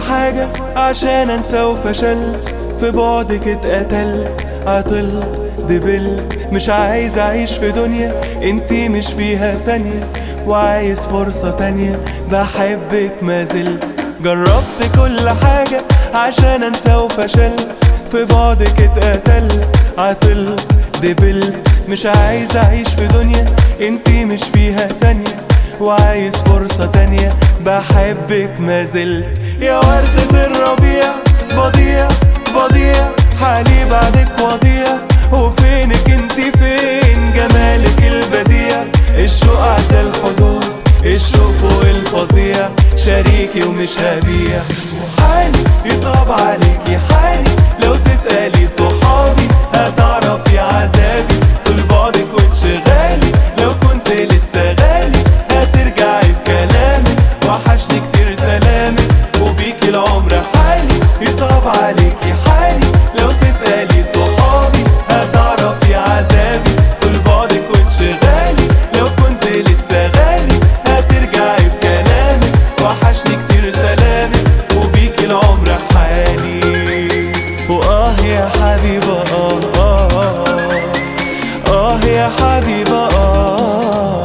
حاجة عشان انسى وفشل في بعدك اتقتلت عطلت دبلت مش عايز اعيش في دنيا انتي مش فيها ثانية وعايز فرصة تانية بحبك ما زلت جربت كل حاجة عشان انسى وفشلت في بعدك اتقتلت عطلت دبلت مش عايز اعيش في دنيا انتي مش فيها ثانية وعايز فرصة تانية بحبك ما زلت يا وردة الربيع بضيع بضيع حالي بعدك وضيع وفينك انتي فين جمالك البديع الشوق عدى الحدود الشوق فوق الفظيع شريكي ومش هبيع وحالي يصعب عليكي حالي لو تسألي صحابي هتعرفي عذابي طول بعدك وانشغالي لو كنت لسه غالي هترجعي في كلامك وحشني كتير سلامك وبيكي العمر حالي يصعب عليكي حالي لو تسألي صحابي هتعرفي عذابي طول بعدك وانشغالي لو كنت لسه غالي هترجعي في كلامك وحشني كتير سلامك وبيكي العمر حالي وآه يا حبيبة آه آه آه آه يا حبيبة آه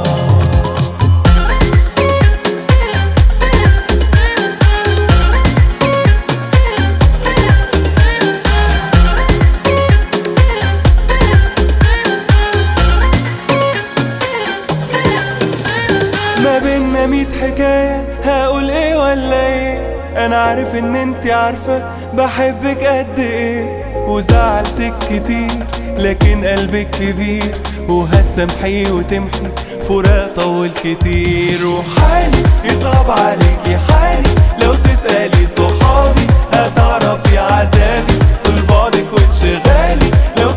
ما بينا ميت حكاية هقول ايه ولا ايه انا عارف ان انتي عارفة بحبك قد ايه وزعلتك كتير لكن قلبك كبير وهتسامحي وتمحي فراق طول كتير وحالي يصعب عليكي حالي لو تسألي صحابي هتعرفي عذابي طول بعدك وانشغالي لو